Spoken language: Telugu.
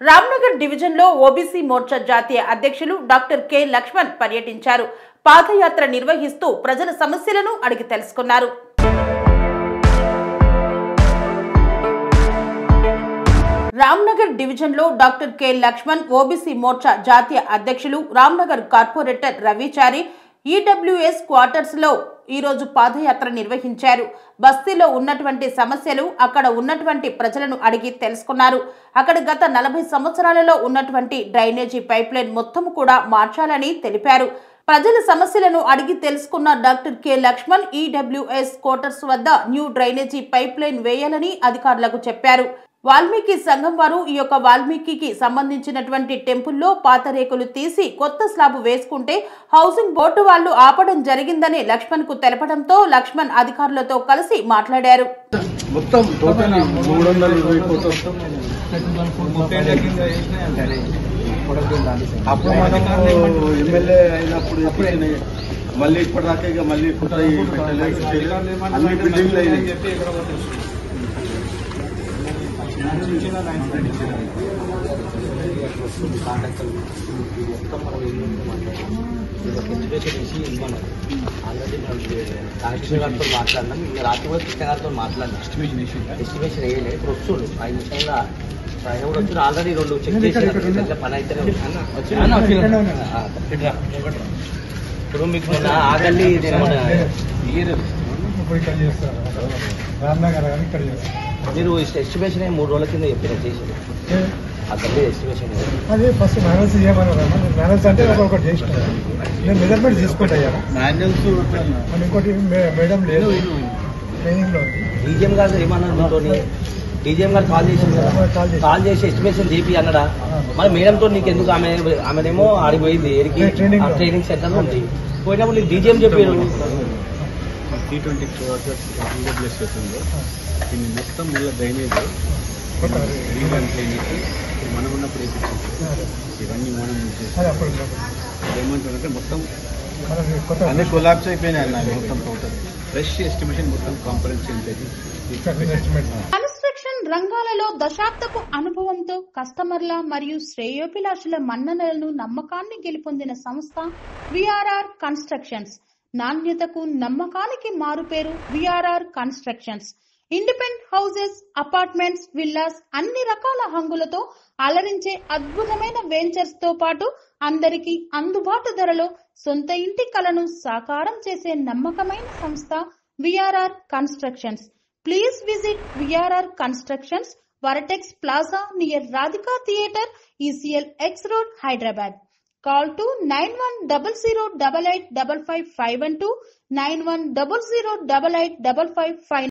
రామ్నగర్ డివిజన్లో ఓబీసీ మోర్చా జాతీయ అధ్యక్షులు డాక్టర్ కె లక్ష్మణ్ పర్యటించారు పాదయాత్ర నిర్వహిస్తూ ప్రజల సమస్యలను అడిగి తెలుసుకున్నారు రామ్నగర్ డివిజన్లో doctor K Laxman OBC Morcha జాతీయ అధ్యక్షులు Ramnagar corporator Ravichari EWS quarters లో ఈరోజు పాదయాత్ర నిర్వహించారు బస్తీలో ఉన్నటువంటి సమస్యలు అక్కడ ఉన్నటువంటి ప్రజలను అడిగి తెలుసుకున్నారు అక్కడ గత నలభై సంవత్సరాలలో ఉన్నటువంటి డ్రైనేజీ పైప్ లైన్ మొత్తం కూడా మార్చాలని తెలిపారు ప్రజల సమస్యలను అడిగి తెలుసుకున్న doctor K Laxman EWS quarters వద్ద న్యూ డ్రైనేజీ పైప్ లైన్ వేయాలని అధికారులకు చెప్పారు వాల్మీకి సంఘం వారు ఈ యొక్క వాల్మీకి సంబంధించినటువంటి టెంపుల్లో పాత రేకులు తీసి కొత్త స్లాబ్ వేసుకుంటే హౌసింగ్ బోర్డు వాళ్ళు ఆపడం జరిగిందని లక్ష్మణ్ కు తెలపడంతో లక్ష్మణ్ అధికారులతో కలిసి మాట్లాడారు మొత్తం టోటల్ మూడు వందల ఇరవై కోట్లు అప్పుడు మనము ఎమ్మెల్యే అయినప్పుడు ఎప్పుడైనాయి మళ్ళీ ఇప్పటిదాకా ఇక మళ్ళీ కొత్త పెట్టలేదు అన్ని బిల్డింగ్లు అయినాయి ఆల్రెడీ కనెక్షన్ గారితో మాట్లాడినాం ఇంకా రాత్రి కూడా కృష్ణ గారితో మాట్లాడినాం ఎస్టిమేషన్ వేయలేదు ఇప్పుడు వస్తుడు ఐదు నిమిషంలో ఆయన కూడా వచ్చి ఆల్రెడీ రెండు చెక్ చేసి పని అయితేనే ఉంది. ఆ, ఇట్రా. ఇప్పుడు మీకు మొన్న ఆగల్లి నేను మొన్న ఇప్పుడు ఇక్కడ చేస్తారు రామ్నగర్ కానీ ఇక్కడ చేస్తారు మీరు ఎస్టిమేషన్ మూడు రోజుల కింద చెప్పిన చేసి ఆ గల్లీ ఎస్టిమేషన్ అది ఫస్ట్ మేనేజ్ చేయమన్నారు మేనేజ్ అంటే ఒక ఒకటి చేసిన నేను మెజర్మెంట్ తీసుకుంటా అయ్యా మాన్యువల్స్ మరి ఇంకోటి మే- మేడం లేదు ట్రైనింగ్ లో ఉంది డీజీఎం గారు ఏమన్నారు మీతోని డీజీఎం గారు కాల్ చేసింది కదా కాల్ చేసి- కాల్ చేసి ఎస్టిమేషన్ చేపి అన్నడా మరి మేడంతో నీకు ఎందుకు ఆమె ఆమెనేమో ఆడిపోయింది ఏరికి ట్రైనింగ్ లో. ట్రైనింగ్ సెంటర్ ఉంది పోయినప్పుడు నీకు డీజీఎం చెప్పారు టీ ట్వంటీ ప్లస్ చేస్తుంది దీన్ని మొత్తం మళ్ళీ డ్రైనేజ్ కొత్త రీవాన్ క్లినిక్ మనం ఉన్నప్పుడు వేపించాం ఇవన్నీ మనం అది అప్పుడు ఏమంటారంటే మొత్తం మనకి కొత్త అన్ని కొలాప్స్ అయిపోయినాయి అన్న మొత్తం టోటల్ ఫ్రెష్ ఎస్టిమేషన్ మొత్తం కాంపరెన్స్ ఉంటుంది ఎస్టిమేట్ కన్స్ట్రక్షన్ రంగాలలో దశాబ్దపు అనుభవంతో కస్టమర్ల మరియు శ్రేయోభిలాషుల మన్ననలను నమ్మకాన్ని గెలుపొందిన సంస్థ విఆర్ఆర్ కన్స్ట్రక్షన్స్ నాణ్యతకు నమ్మకానికి మారుపేరు VRR constructions independent houses apartments villas అన్ని రకాల హంగులతో అలరించే అద్భుతమైన వెంచర్స్ తో పాటు అందరికీ అందుబాటు ధరలో సొంత ఇంటి కలను సాకారం చేసే నమ్మకమైన సంస్థ VRR constructions Please visit VRR Constructions, Varatex Plaza near Radhika Theatre, ECL X Road, Hyderabad. Call to 9100885551 91008855